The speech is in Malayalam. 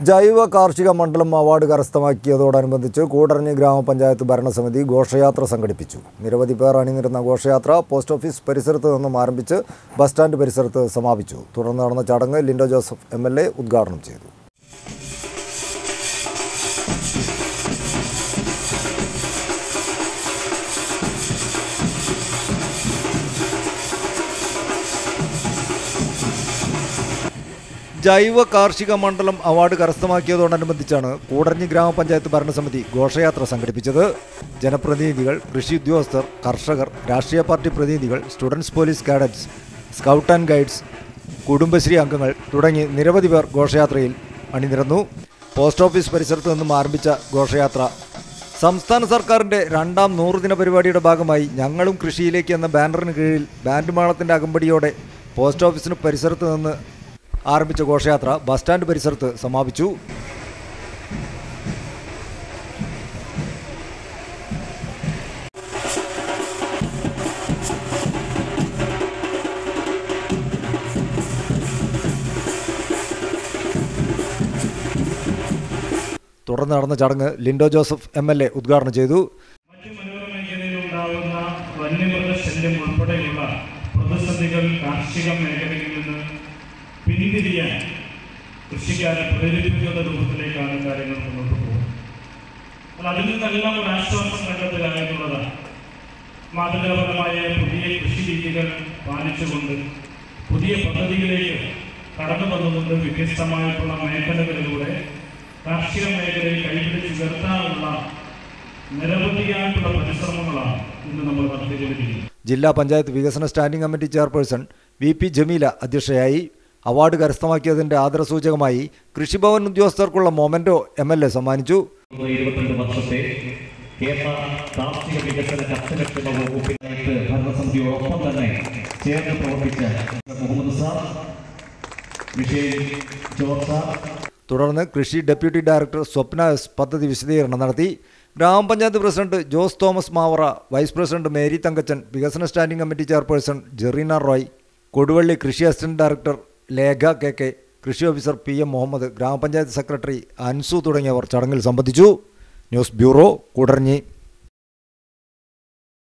ജൈവ കാർഷിക മണ്ഡലം അവാർഡ് കരസ്ഥമാക്കിയതോടനുബന്ധിച്ച് കൂടരഞ്ഞി ഗ്രാമപഞ്ചായത്ത് ഭരണസമിതി ഘോഷയാത്ര സംഘടിപ്പിച്ചു നിരവധി പേർ അണിനിരുന്ന ഘോഷയാത്ര പോസ്റ്റ് ഓഫീസ് പരിസരത്ത് നിന്നും ആരംഭിച്ച് ബസ് സ്റ്റാൻഡ് പരിസരത്ത് സമാപിച്ചു തുടർന്ന് നടന്ന ചടങ്ങ് Lindo Joseph M L A ഉദ്ഘാടനം ചെയ്തു ജൈവ കാർഷിക മണ്ഡലം അവാർഡ് കരസ്ഥമാക്കിയതോടനുബന്ധിച്ചാണ് കൂടരഞ്ഞി ഗ്രാമപഞ്ചായത്ത് ഭരണസമിതി ഘോഷയാത്ര സംഘടിപ്പിച്ചത് ജനപ്രതിനിധികൾ കൃഷി ഉദ്യോഗസ്ഥർ കർഷകർ രാഷ്ട്രീയ പാർട്ടി പ്രതിനിധികൾ students police cadets scout and guides Kudumbashree അംഗങ്ങൾ തുടങ്ങി നിരവധി പേർ ഘോഷയാത്രയിൽ അണിനിരന്നു പോസ്റ്റ് ഓഫീസ് പരിസരത്ത് നിന്നും ആരംഭിച്ച ഘോഷയാത്ര സംസ്ഥാന സർക്കാരിന്റെ രണ്ടാം നൂറുദിന പരിപാടിയുടെ ഭാഗമായി ഞങ്ങളും കൃഷിയിലേക്ക് എന്ന ബാനറിന് കീഴിൽ ബാൻഡ് മേളത്തിന്റെ അകമ്പടിയോടെ പോസ്റ്റ് ഓഫീസിന് പരിസരത്ത് നിന്ന് ആരംഭിച്ച ഘോഷയാത്ര ബസ് സ്റ്റാൻഡ് പരിസരത്ത് സമാപിച്ചു തുടർന്ന് നടന്ന ചടങ്ങ് Lindo Joseph M L A ഉദ്ഘാടനം ചെയ്തു മറ്റ് മനോരമ മേഖലയിലുണ്ടാവുന്ന വന്യമൃഗശല്യം ഉൾപ്പെടെയുള്ള പ്രതിസന്ധികൾ കാർഷിക മേഖലയിൽ നിന്ന് പിന്തിരിയാൻ കൃഷിക്കാരെ പ്രേരിപ്പിക്കുന്ന രൂപത്തിലേക്കാണ് കാര്യങ്ങൾ മുന്നോട്ട് പോകുന്നത് എന്നാൽ അതിൽ നിന്നെല്ലാം ഒരു ആശ്വാസം കണ്ടെത്തുക എന്നുള്ളതാണ് മാതൃകാപരമായ പുതിയ കൃഷി രീതികൾ പാലിച്ചുകൊണ്ട് പുതിയ പദ്ധതിയിലേക്ക് കടന്നു വന്നുകൊണ്ട് വ്യത്യസ്തമായിട്ടുള്ള മേഖലകളിലൂടെ കാർഷിക മേഖലയിൽ കൈപിടിച്ചുയർത്താനുള്ള നിരവധിയായിട്ടുള്ള പരിശ്രമങ്ങളാണ് ഇന്ന് നമ്മൾ നടത്തിക്കൊണ്ടിരിക്കുന്നത് ജില്ലാ പഞ്ചായത്ത് വികസന standing committee chairperson V P Jameela അധ്യക്ഷയായി അവാർഡ് കരസ്ഥമാക്കിയതിന്റെ ആദരസൂചകമായി കൃഷിഭവൻ ഉദ്യോഗസ്ഥർക്കുള്ള മൊമെന്റോ എം എൽ എ സമ്മാനിച്ചു ഇരുപത്തിരണ്ട് വർഷത്തെ കേരള കാർഷിക വികസന കർഷകക്ഷേമ വകുപ്പിനായിട്ട് ഭരണസമിതിയോടൊപ്പം തന്നെ ചേർന്ന് പ്രവർത്തിച്ച മുഹമ്മദ് സാർ വിഷയം ജോർജ് സാർ തുടർന്ന് കൃഷി ഡെപ്യൂട്ടി ഡയറക്ടർ സ്വപ്ന എസ് പദ്ധതി വിശദീകരണം നടത്തി ഗ്രാമപഞ്ചായത്ത് president Jose Thomas Mavara vice president Mary Thankachan വികസന standing committee chairperson Jareena Roy Koduvally കൃഷി assistant director Lekha K K കൃഷി ഓഫീസർ പി എം മുഹമ്മദ് ഗ്രാമപഞ്ചായത്ത് സെക്രട്ടറി അൻസു തുടങ്ങിയവർ ചടങ്ങിൽ സംബന്ധിച്ചു ന്യൂസ് ബ്യൂറോ കൂടരഞ്ഞി